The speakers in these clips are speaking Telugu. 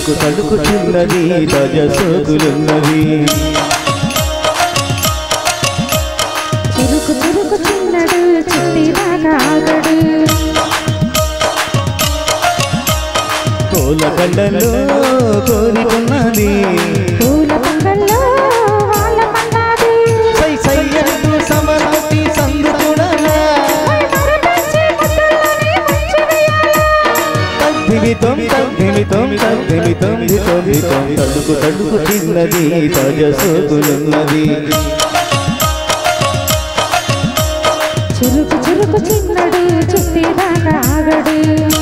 తడుకు తడుకు చిన్నది తజ సోకులున్నది చురుకు చురుకు చిన్నడు చుట్టిదాకా ఆగడు కోల కండలో కోరికున్నది పూల పంగల్లో వాళ్ళ మన్నాది సై సై అంటూ సమర్పి సందు చూడాలా మరపించి ముద్దుల్లోనే ముంచి వేయాలా తద్దిమితం తద్దిమితం తద్దిమితం దితం దితం తడుకు తడుకు చిన్నది తజ సోకులున్నది చురుకు చురుకు చిన్నడు చుట్టిదాకా ఆగడు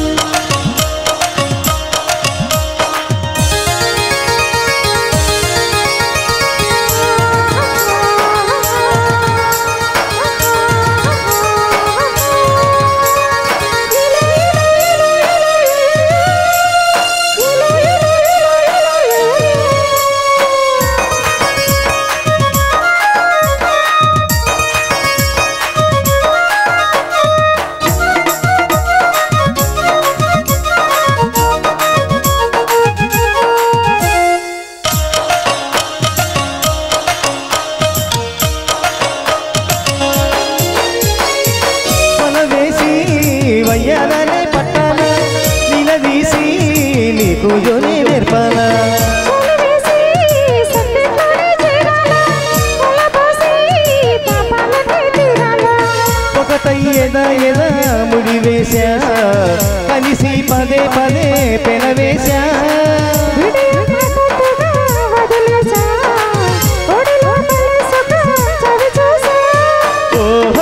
కొనవేసి వయ్యాలనే పట్టాల నిలదీసి నీకు యోనే నేర్పాలా చెలవేసి సందెల్లోనే చేరాలా కొలబోసి పాపాలన్నీ తీరాలా ఒకటయ్యేదా ఎదా ముడి వేశా కలిసి పదే పదే పెనవేశా విడియన్నట్టుగా వదిలేసా ఒడిలో పలేసుగా చవి చూసా ఓహో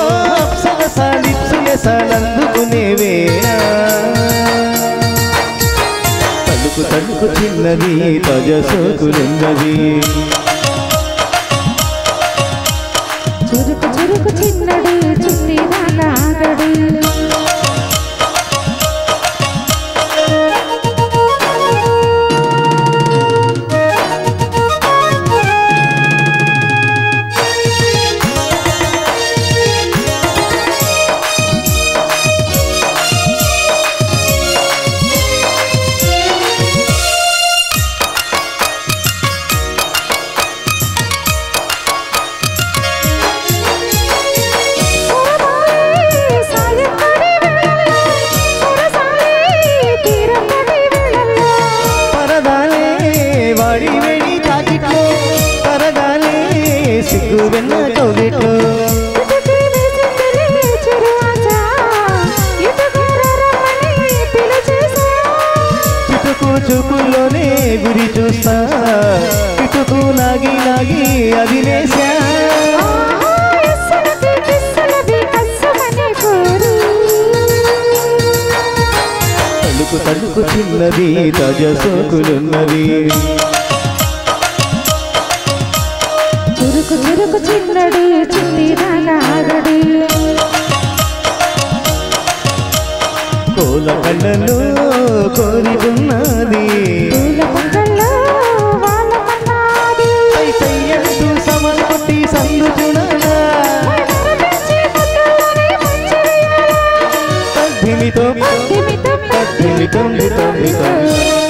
అప్సరసాలిప్సుయసాలందుకునేవేనా తలుకు తలుకు చిన్నది తజ సోకులున్నది చురుకు చురుకు చిన్నడు చుట్టి ఆగడు సొరబాయి సాయంత్రడి వేళల్లో సొరసాయి తీరమ్మడి వేళల్లో పరదాలే వాడి వేడి తాకిట్లో పరదాలే సిగ్గు వెన్న కౌగిట్లో ఇటుకి వేసిందిలే చిరు ఆశ ఇటుకి రమ్మని పిలిచేసా చుట్టుకు చూపుల్లోనే గురి చూస్తా ఇటుకు లాగి లాగి అది వేశా ఆహా ఇస్సులకి కిస్సులకి కస్సుమని కోరు తలుకు తలుకు చిన్నది తజ సోకులున్నది చురుకు చురుకు చిన్నడు చుట్టి ఆగడు కోల కళ్ళలో కోరికున్నది పూల పొంగల్లో వాళ్ళ మన్నాది సై సై అంటూ సమర్పటి సందు చూడాలా మరపించి ముద్దుల్లోనే ముంచి వేయాలా తద్దిమితో దిమితం తద్దిమితం దితం దితం